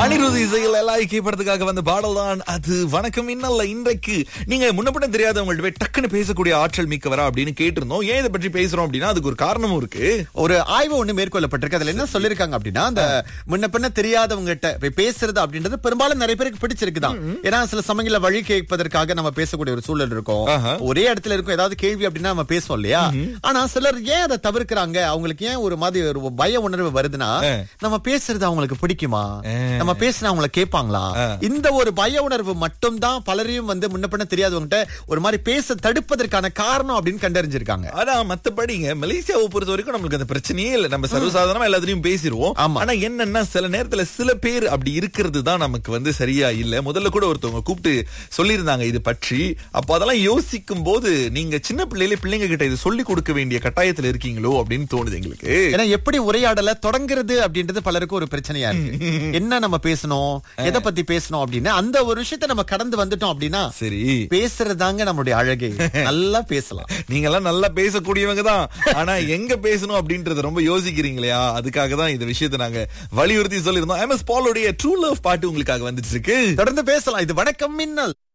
அனிருத் இசையில் எல்லாம் படத்துக்காக வந்த பாடல் தான் அது வணக்கம் இன்னல்ல இன்றைக்கு நீங்க முன்னப்படம் தெரியாதவங்கள்ட்ட போய் டக்குன்னு பேசக்கூடிய ஆற்றல் மிக்கவரா அப்படின்னு கேட்டிருந்தோம் ஏன் இதை பற்றி பேசுறோம் அப்படின்னா அதுக்கு ஒரு காரணமும் இருக்கு ஒரு ஆய்வு ஒண்ணு மேற்கொள்ளப்பட்டிருக்கு அதுல என்ன சொல்லிருக்காங்க அப்படின்னா அந்த முன்ன பின்ன தெரியாதவங்க கிட்ட போய் பேசுறது அப்படின்றது பெரும்பாலும் நிறைய பேருக்கு பிடிச்சிருக்குதான் ஏன்னா சில சமயங்கள வழி கேட்பதற்காக நம்ம பேசக்கூடிய ஒரு சூழல் இருக்கும் ஆஹா. ஒரே இடத்துல இருக்கும் ஏதாவது கேள்வி அப்படின்னா நம்ம பேசுவோம் இல்லையா ஆனா சிலர் ஏன் அதை தவிர்க்கிறாங்க அவங்களுக்கு ஏன் ஒரு மாதிரி ஒரு பய உணர்வு வருதுன்னா நம்ம பேசுறது அவங்களுக்கு பிடிக்குமா நம்ம பேசுனா அவங்கள கேட்பாங்களா இந்த ஒரு பய உணர்வு மட்டும் தான் பலரையும் வந்து முன்ன பின்ன தெரியாதவங்ககிட்ட ஒரு மாதிரி பேச தடுப்பதற்கான காரணம் அப்படின்னு கண்டறிஞ்சிருக்காங்க ஆனா மத்தபடிங்க மலேசியாவை பொறுத்த வரைக்கும் நம்மளுக்கு அந்த பிரச்சனையே இல்ல நம்ம சர்வசாதாரணமா எல்லாத்தையும் பேசிடுவோம் ஆமா. ஆனா என்னன்னா சில நேரத்துல சில பேர் அப்படி இருக்கிறது தான் நமக்கு வந்து சரியா இல்ல முதல்ல கூட ஒருத்தவங்க கூப்பிட்டு சொல்லியிருந்தாங்க இது பற்றி அப்ப அதெல்லாம் யோசிக்கும் போது நீங்க சின்ன பிள்ளையில பிள்ளைங்க கிட்ட இது சொல்லி கொடுக்க வேண்டிய கட்டாயத்துல இருக்கீங்களோ அப்படின்னு தோணுது எங்களுக்கு ஏன்னா எப்படி உரையாடல தொடங்குறது அப்படின்றது பலருக்கும் ஒரு பிரச்சனையா இருக்கு என்ன நம்ம பேசணும் எதை பத்தி பேசணும் அப்படின்னு அந்த ஒரு விஷயத்தை நம்ம கடந்து வந்துட்டோம் அப்படின்னா சரி பேசுறதாங்க நம்மளுடைய அழகே நல்லா பேசலாம் நீங்க எல்லாம் நல்லா பேசக்கூடியவங்க தான் ஆனா எங்க பேசணும் அப்படின்றத ரொம்ப யோசிக்கிறீங்க இல்லையா அதுக்காக தான் இந்த விஷயத்தை நாங்க வலியுறுத்தி சொல்லியிருந்தோம் எம் எஸ் பாலோடைய ட்ரூ லவ் பாட்டு உங்களுக்காக வந்துட்டு இருக்கு தொடர்ந்து பேசலாம் இது வணக்கம் மின்னல்